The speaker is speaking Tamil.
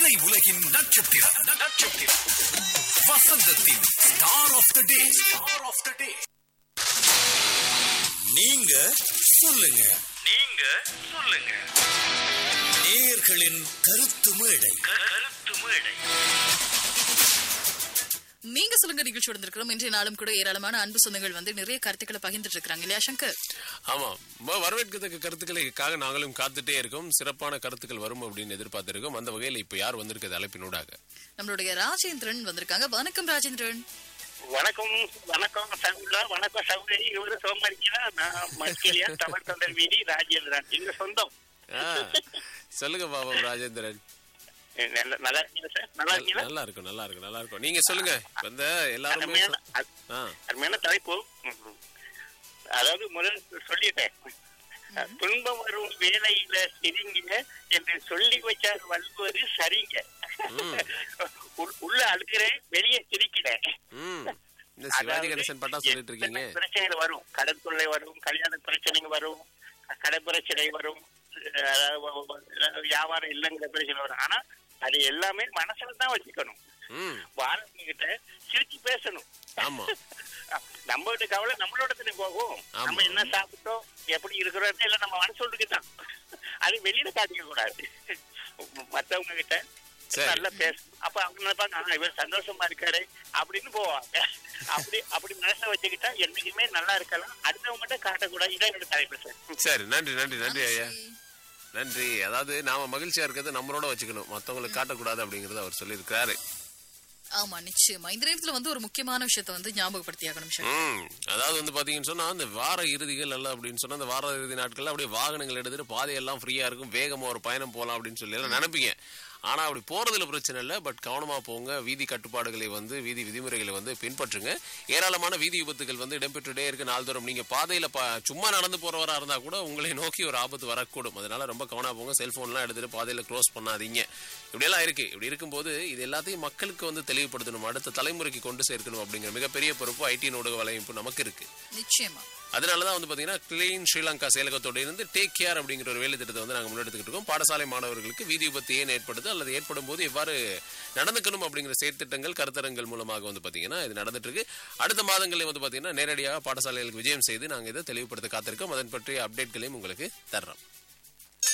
திரை உலகின் நட்சத்திரம் நட்சத்திரம் வசந்தத்தின் star of the day star of the day நீங்க சொல்லுங்க நீங்க சொல்லுங்க நேயர்களின் கருத்து மேடை கருத்து மேடை நீங்க சொல்லுங்க நிகழ்ச்சி வந்திருக்கிறோம் இன்றைய நாளும் கூட ஏராளமான அன்பு சொந்தங்கள் வந்து நிறைய கருத்துக்களை பகிர்ந்துட்டு இருக்காங்க இல்லையா சங்கர் ஆமா ரொம்ப வரவேற்கத்தக்க கருத்துக்களுக்காக நாங்களும் காத்துட்டே இருக்கோம் சிறப்பான கருத்துக்கள் வரும் அப்படின்னு எதிர்பார்த்திருக்கோம் அந்த வகையில் இப்ப யார் வந்திருக்கிறது அழைப்பினூடாக நம்மளுடைய ராஜேந்திரன் வந்திருக்காங்க வணக்கம் ராஜேந்திரன் வணக்கம் வணக்கம் சகுலா வணக்கம் சகுலரி இவரு சோமாரிக்கிறா நான் மஸ்கேலியா தமிழ் தொண்டர் வீதி ராஜேந்திரன் எங்க சொந்தம் ஆ, சொல்லுங்க பாபம் ராஜேந்திரன் நல்ல- நல்லா இருக்கீங்களா சார் நல்லா இருக்கீங்களா நல்லா இருக்கும் நல்லா இருக்கும் நல்லா இருக்கும் நீங்க சொல்லுங்க வந்த எல்லாருமே அருமையான சொ- அ- ஆ, அருமையான தலைப்பு ம்ம். அதாவது முதல் சொல்லிட்டேன் துன்பம் வரும் வேலையில சிரிங்க என்று சொல்லி வச்சார் வல்வது சரிங்க உள்- உள்ள அழுகிறேன் வெளியே சிரிக்கிறேன் ம் இந்த சிவாஜி கணேசன் பட்டா சொல்லிட்டு இருக்கீங்க எத்தனை பிரச்சனைகள் வரும் கடன் தொல்லை வரும் கல்யாண பிரச்சனைங்க வரும் கடை பிரச்சனை வரும் அதாவது வியாபாரம் இல்லைங்கிற பிரச்சனை வரும் ஆனா அது எல்லாமே மனசுல தான் வச்சுக்கணும் ம் வாழ்க்கை கிட்ட சிரிச்சு பேசணும் ஆமா நம்ம கிட்ட கவலை நம்மளோட தானே போகும் ஆமா. நம்ம என்ன சாப்பிட்டோம் எப்படி இருக்கிறோம் எல்லாம் நம்ம மனசோட்டுக்கு தான் அது வெளியில காட்டிக்க கூடாது மத்தவங்க கிட்ட சரி. நல்லா பேசணும் அப்ப அவங்க நினைப்பாங்க "ஆ, இவர் சந்தோஷமா இருக்காரு அப்படின்னு போவாங்க அப்படி அப்படி மனசை வச்சுக்கிட்டா என்னைக்குமே நல்லா இருக்கலாம் அடுத்தவங்க காட்டக்கூடாது இதான் என்னோட தலைப்பு சார் சரி நன்றி நன்றி நன்றி ஐயா நன்றி அதாவது நாம மகிழ்ச்சியா இருக்கிறது நம்மளோட வச்சுக்கணும் மத்தவங்களுக்கு காட்டக்கூடாது அப்படிங்கறத அவர் சொல்லியிருக்காரு ஆமா நிச்சயமா இந்த நேரத்துல வந்து ஒரு முக்கியமான விஷயத்தை வந்து ஞாபகப்படுத்தியாகணும் சங்கர் ம் அதாவது வந்து பாத்தீங்கன்னு சொன்னா அந்த வார இறுதிகள் அல்ல அப்படின்னு சொன்னா அந்த வார இறுதி நாட்கள்ல அப்படியே வாகனங்கள் எடுத்துட்டு பாதையெல்லாம் ஃப்ரீயா இருக்கும் வேகமா ஒரு பயணம் போலாம் அப்படின்னு சொல்லி எல்லாம் நினைப்பீங்க ஆனா அப்படி போறதுல பிரச்சனை இல்ல பட் கவனமா போங்க வீதி கட்டுப்பாடுகளை வந்து வீதி விதிமுறைகளை வந்து பின்பற்றுங்க ஏராளமான வீதி விபத்துகள் வந்து இடம்பெற்றுட்டே இருக்கு நாள்தோறும் நீங்க பாதையில ப- சும்மா நடந்து போறவரா இருந்தா கூட உங்களை நோக்கி ஒரு ஆபத்து வரக்கூடும் அதனால ரொம்ப கவனமா போங்க செல்போன்லாம் எடுத்துட்டு பாதையில க்ளோஸ் பண்ணாதீங்க இப்படியெல்லாம் இருக்கு இப்படி இருக்கும்போது இது எல்லாத்தையும் மக்களுக்கு வந்து தெளிவுபடுத்தணும் அடுத்த தலைமுறைக்கு கொண்டு சேர்க்கணும் அப்படிங்கிற மிகப்பெரிய பொறுப்பு ஐடி ஊடக வலையமைப்பு நமக்கு இருக்கு நிச்சயமா அதனாலதான் வந்து பாத்தீங்கன்னா கிளீன் ஸ்ரீலங்கா செயலகத்தோட இருந்து டேக் கேர் அப்படிங்கிற ஒரு வேலை திட்டத்தை வந்து நாங்க முன்னெடுத்துக்கிட்டு இருக்கோம் பாடசாலை மாணவர்களுக்கு வீதி விபத்து ஏன் ஏற்படுது அல்லது ஏற்படும் போது எவ்வாறு நடந்துக்கணும் அப்படிங்கிற செயற்திட்டங்கள் கருத்தரங்கள் மூலமாக வந்து பாத்தீங்கன்னா இது நடந்துட்டு இருக்கு அடுத்த மாதங்களில் வந்து பாத்தீங்கன்னா நேரடியாக பாடசாலைகளுக்கு விஜயம் செய்து நாங்க இதை தெளிவுபடுத்த காத்திருக்கோம் அதன் பற்றிய அப்டேட்களையும் உங்களுக்கு தர்றோம்